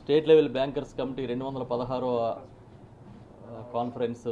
state level bankers committee రెండు వందల పదహారవ కాన్ఫరెన్స్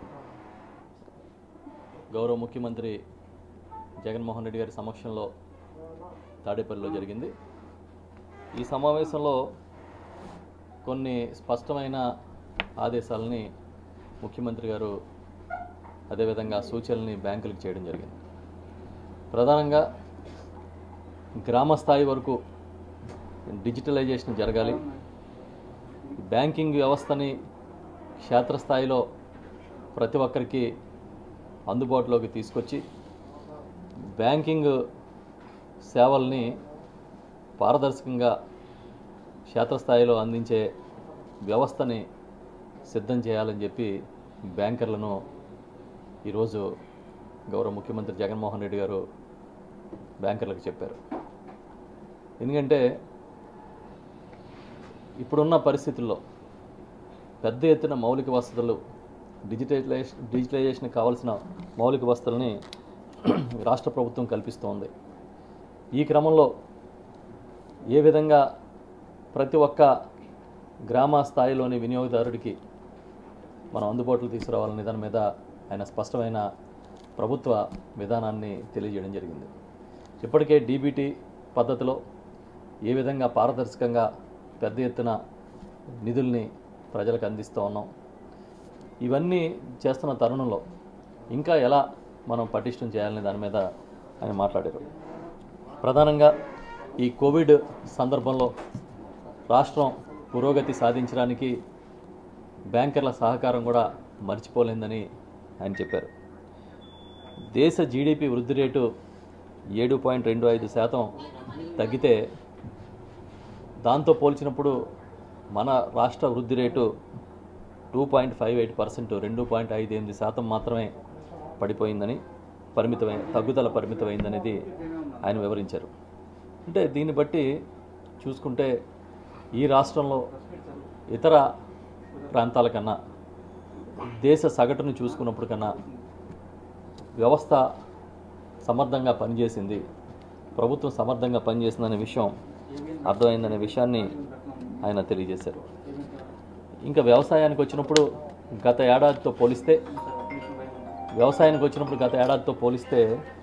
గౌరవ ముఖ్యమంత్రి జగన్మోహన్ రెడ్డి గారి సమక్షంలో తాడేపల్లిలో జరిగింది ఈ సమావేశంలో కొన్ని స్పష్టమైన ఆదేశాలని ముఖ్యమంత్రి గారు అదేవిధంగా సూచనల్ని బ్యాంకులకు చేయడం జరిగింది ప్రధానంగా గ్రామ స్థాయి వరకు డిజిటలైజేషన్ జరగాలి బ్యాంకింగ్ వ్యవస్థని క్షేత్రస్థాయిలో ప్రతి ఒక్కరికి అందుబాటులోకి తీసుకొచ్చి బ్యాంకింగ్ సేవల్ని పారదర్శకంగా క్షేత్రస్థాయిలో అందించే వ్యవస్థని సిద్ధం చేయాలని చెప్పి బ్యాంకర్లను ఈరోజు గౌరవ ముఖ్యమంత్రి జగన్మోహన్ రెడ్డి గారు బ్యాంకర్లకు చెప్పారు ఎందుకంటే ఇప్పుడున్న పరిస్థితుల్లో పెద్ద ఎత్తున మౌలిక వసతులు డిజిటలైజేషన్ డిజిటలైజేషన్కి కావాల్సిన మౌలిక వసతులని రాష్ట్ర ప్రభుత్వం కల్పిస్తోంది ఈ క్రమంలో ఏ విధంగా ప్రతి ఒక్క గ్రామ స్థాయిలోని వినియోగదారుడికి మనం అందుబాటులో తీసుకురావాలనే దాని మీద ఆయన స్పష్టమైన ప్రభుత్వ విధానాన్ని తెలియజేయడం జరిగింది ఇప్పటికే డీబీటీ పద్ధతిలో ఏ విధంగా పారదర్శకంగా పెద్ద ఎత్తున నిధుల్ని ప్రజలకు అందిస్తూ ఉన్నాం ఇవన్నీ చేస్తున్న తరుణంలో ఇంకా ఎలా మనం పటిష్టం చేయాలనే దాని మీద ఆయన మాట్లాడారు ప్రధానంగా ఈ కోవిడ్ సందర్భంలో రాష్ట్రం పురోగతి సాధించడానికి బ్యాంకర్ల సహకారం కూడా మర్చిపోలేదని ఆయన చెప్పారు దేశ జీడిపి వృద్ధి రేటు ఏడు పాయింట్ రెండు ఐదు శాతం తగ్గితే దాంతో పోల్చినప్పుడు మన రాష్ట్ర వృద్ధి rate two point five eight percent రెండు పాయింట్ ఐదు ఎనిమిది శాతం మాత్రమే పడిపోయిందని పరిమితమై తగ్గుదల పరిమితమైందనేది ఆయన వివరించారు అంటే దీన్ని బట్టి చూసుకుంటే ఈ రాష్ట్రంలో ఇతర ప్రాంతాల కన్నా దేశ సగటును చూసుకున్నప్పుడు కన్నా వ్యవస్థ సమర్థంగా పనిచేసింది ప్రభుత్వం సమర్థంగా పనిచేసిందనే విషయం అర్థమైందనే విషయాన్ని ఆయన తెలియజేశారు ఇంకా వ్యవసాయానికి వచ్చినప్పుడు గత ఏడాదితో పోలిస్తే వ్యవసాయానికి వచ్చినప్పుడు గత ఏడాదితో పోలిస్తే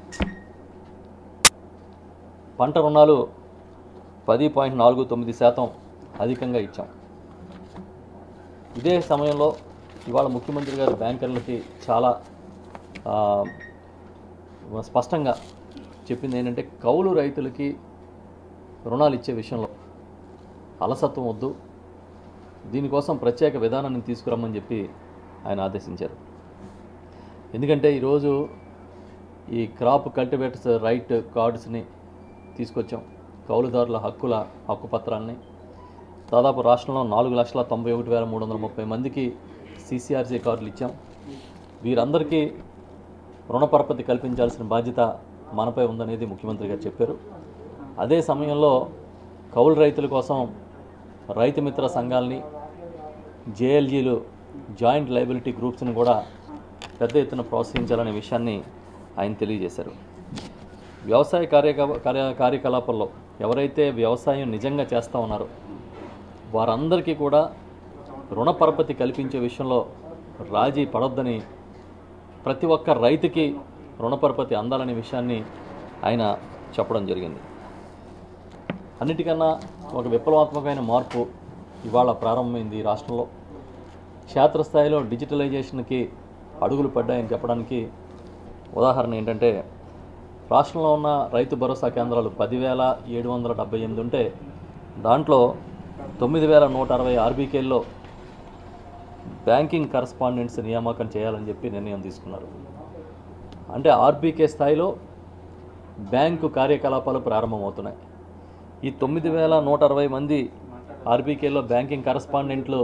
పంట రుణాలు పది పాయింట్ నాలుగు తొమ్మిది శాతం అధికంగా ఇచ్చాం ఇదే సమయంలో ఇవాళ ముఖ్యమంత్రి గారు బ్యాంకర్లకి చాలా ఆ, స్పష్టంగా చెప్పింది ఏంటంటే కౌలు రైతులకి రుణాలు ఇచ్చే విషయంలో అలసత్వం వద్దు దీనికోసం ప్రత్యేక విధానాన్ని తీసుకురమ్మని చెప్పి ఆయన ఆదేశించారు ఎందుకంటే ఈరోజు ఈ క్రాప్ కల్టివేటర్స్ రైట్ కార్డ్స్ని తీసుకొచ్చాం కౌలుదారుల హక్కుల హక్కు పత్రాన్ని దాదాపు రాష్ట్రంలో నాలుగు లక్షల తొంభై ఒకటి వేల మూడు వందల ముప్పై మందికి సీసీఆర్సీ కార్డులు ఇచ్చాం వీరందరికీ రుణపరపతి కల్పించాల్సిన బాధ్యత మనపై ఉందనేది ముఖ్యమంత్రి గారు చెప్పారు అదే సమయంలో కౌలు రైతుల కోసం రైతు మిత్ర సంఘాలని జేఎల్జీలు జాయింట్ లైబిలిటీ గ్రూప్స్ని కూడా పెద్ద ఎత్తున ప్రోత్సహించాలనే విషయాన్ని ఆయన తెలియజేశారు వ్యవసాయ కార్యకలా కార్య కార్యకలాపాల్లో ఎవరైతే వ్యవసాయం నిజంగా చేస్తూ ఉన్నారో వారందరికీ కూడా రుణ పరపతి కల్పించే విషయంలో రాజీ పడొద్దని ప్రతి ఒక్క రైతుకి రుణపరపతి అందాలనే విషయాన్ని ఆయన చెప్పడం జరిగింది అన్నిటికన్నా ఒక విప్లవాత్మకమైన మార్పు ఇవాళ ప్రారంభమైంది ఈ రాష్ట్రంలో క్షేత్రస్థాయిలో డిజిటలైజేషన్కి అడుగులు పడ్డాయని చెప్పడానికి ఉదాహరణ ఏంటంటే రాష్ట్రంలో ఉన్న రైతు భరోసా కేంద్రాలు పదివేల ఏడు వందల డెబ్బై ఎనిమిది ఉంటే దాంట్లో తొమ్మిది వేల నూట అరవై ఆర్బీకేల్లో బ్యాంకింగ్ కరస్పాండెంట్స్ నియామకం చేయాలని చెప్పి నిర్ణయం తీసుకున్నారు అంటే ఆర్బీకే స్థాయిలో బ్యాంకు కార్యకలాపాలు ప్రారంభమవుతున్నాయి ఈ తొమ్మిది వేల నూట అరవై మంది ఆర్బీకేలో బ్యాంకింగ్ కరస్పాండెంట్లు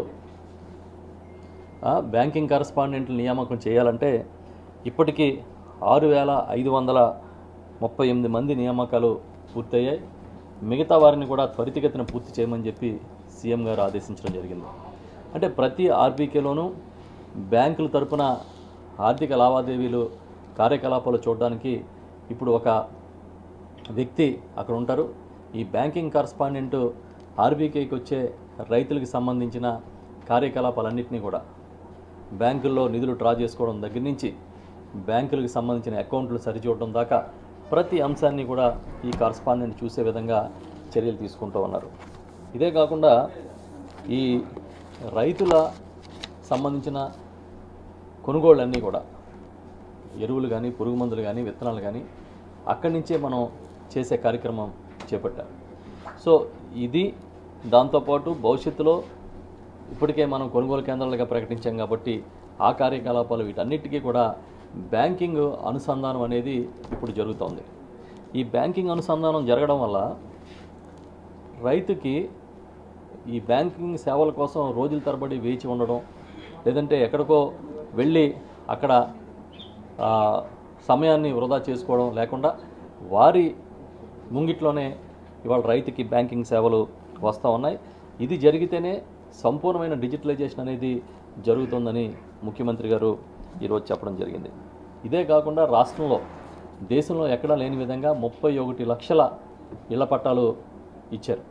ఆ, బ్యాంకింగ్ కరస్పాండెంట్లు నియామకం చేయాలంటే ఇప్పటికీ ఆరు వేల ఐదు వందల ముప్పై ఎనిమిది మంది నియామకాలు పూర్తయ్యాయి మిగతా వారిని కూడా త్వరితగతిన పూర్తి చేయమని చెప్పి సీఎం గారు ఆదేశించడం జరిగింది అంటే ప్రతి ఆర్బీకేలోనూ బ్యాంకుల తరపున ఆర్థిక లావాదేవీలు కార్యకలాపాలు చూడడానికి ఇప్పుడు ఒక వ్యక్తి అక్కడ ఉంటారు ఈ బ్యాంకింగ్ కరస్పాండెంట్ ఆర్బీకేకి వచ్చే రైతులకు సంబంధించిన కార్యకలాపాలన్నింటినీ కూడా బ్యాంకుల్లో నిధులు డ్రా చేసుకోవడం దగ్గర నుంచి బ్యాంకులకు సంబంధించిన అకౌంట్లు సరిచూడడం దాకా ప్రతి అంశాన్ని కూడా ఈ కరస్పాండెంట్ చూసే విధంగా చర్యలు తీసుకుంటూ ఉన్నారు ఇదే కాకుండా ఈ రైతుల సంబంధించిన కొనుగోళ్ళన్నీ కూడా ఎరువులు కానీ పురుగు మందులు కానీ విత్తనాలు కానీ అక్కడి నుంచే మనం చేసే కార్యక్రమం చేపట్టాం సో ఇది దాంతోపాటు భవిష్యత్తులో ఇప్పటికే మనం కొనుగోలు కేంద్రాలుగా ప్రకటించాం కాబట్టి ఆ కార్యకలాపాలు వీటన్నిటికీ కూడా బ్యాంకింగ్ అనుసంధానం అనేది ఇప్పుడు జరుగుతోంది ఈ బ్యాంకింగ్ అనుసంధానం జరగడం వల్ల రైతుకి ఈ బ్యాంకింగ్ సేవల కోసం రోజుల తరబడి వేచి ఉండడం లేదంటే ఎక్కడికో వెళ్ళి అక్కడ ఆ, సమయాన్ని వృధా చేసుకోవడం లేకుండా వారి ముంగిట్లోనే ఇవాళ రైతుకి బ్యాంకింగ్ సేవలు వస్తూ ఉన్నాయి ఇది జరిగితేనే సంపూర్ణమైన డిజిటలైజేషన్ అనేది జరుగుతుందని ముఖ్యమంత్రి గారు ఈరోజు చెప్పడం జరిగింది ఇదే కాకుండా రాష్ట్రంలో దేశంలో ఎక్కడా లేని విధంగా ముప్పై ఒకటి లక్షల ఇళ్ల పట్టాలు ఇచ్చారు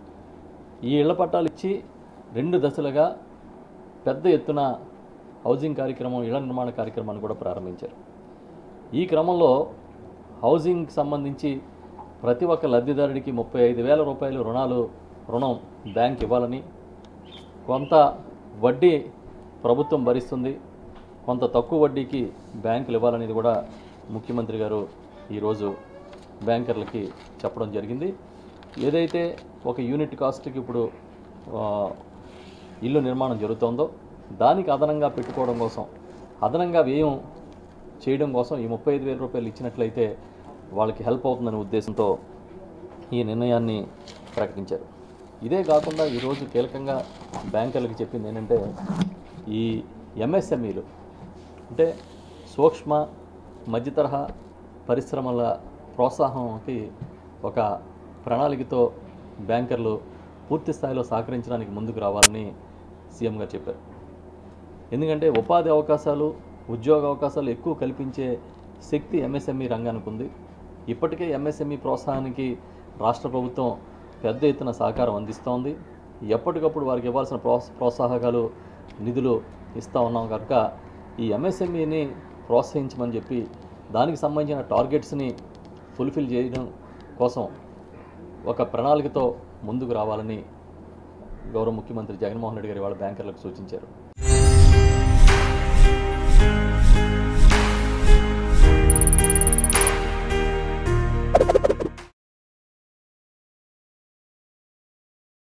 ఈ ఇళ్ల పట్టాలు ఇచ్చి రెండు దశలుగా పెద్ద ఎత్తున హౌసింగ్ కార్యక్రమం ఇళ్ల నిర్మాణ కార్యక్రమాన్ని కూడా ప్రారంభించారు ఈ క్రమంలో హౌసింగ్కి సంబంధించి ప్రతి ఒక్క లబ్ధిదారుడికి ముప్పై ఐదు వేల రూపాయలు రుణాలు రుణం బ్యాంక్ ఇవ్వాలని కొంత వడ్డీ ప్రభుత్వం భరిస్తుంది కొంత తక్కువ వడ్డీకి బ్యాంకులు ఇవ్వాలనేది కూడా ముఖ్యమంత్రి గారు ఈరోజు బ్యాంకర్లకి చెప్పడం జరిగింది ఏదైతే ఒక యూనిట్ కాస్ట్కి ఇప్పుడు ఆ, ఇల్లు నిర్మాణం జరుగుతోందో దానికి అదనంగా పెట్టుకోవడం కోసం అదనంగా వ్యయం చేయడం కోసం ఈ ముప్పై ఐదు వేల రూపాయలు ఇచ్చినట్లయితే వాళ్ళకి హెల్ప్ అవుతుందనే ఉద్దేశంతో ఈ నిర్ణయాన్ని ప్రకటించారు ఇదే కాకుండా ఈరోజు కీలకంగా బ్యాంకర్లకు చెప్పింది ఏంటంటే ఈ ఎంఎస్ఎంఈలు అంటే సూక్ష్మ మధ్య తరహా పరిశ్రమల ప్రోత్సాహంకి ఒక ప్రణాళికతో బ్యాంకర్లు పూర్తి స్థాయిలో సహకరించడానికి ముందుకు రావాలని సీఎం గారు చెప్పారు ఎందుకంటే ఉపాధి అవకాశాలు ఉద్యోగ అవకాశాలు ఎక్కువ కల్పించే శక్తి ఎంఎస్ఎంఈ రంగానికి ఉంది ఇప్పటికే ఎంఎస్ఎంఈ ప్రోత్సాహానికి రాష్ట్ర ప్రభుత్వం పెద్ద ఎత్తున సహకారం అందిస్తోంది ఎప్పటికప్పుడు వారికి ఇవ్వాల్సిన ప్రోత్స ప్రోత్సాహకాలు నిధులు ఇస్తూ ఉన్నాం కనుక ఈ ఎంఎస్ఎంఈని ప్రోత్సహించమని చెప్పి దానికి సంబంధించిన టార్గెట్స్ని ఫుల్ఫిల్ చేయడం కోసం ఒక ప్రణాళికతో ముందుకు రావాలని గౌరవ ముఖ్యమంత్రి జగన్మోహన్ రెడ్డి గారు వాళ్ళ బ్యాంకర్లకు సూచించారు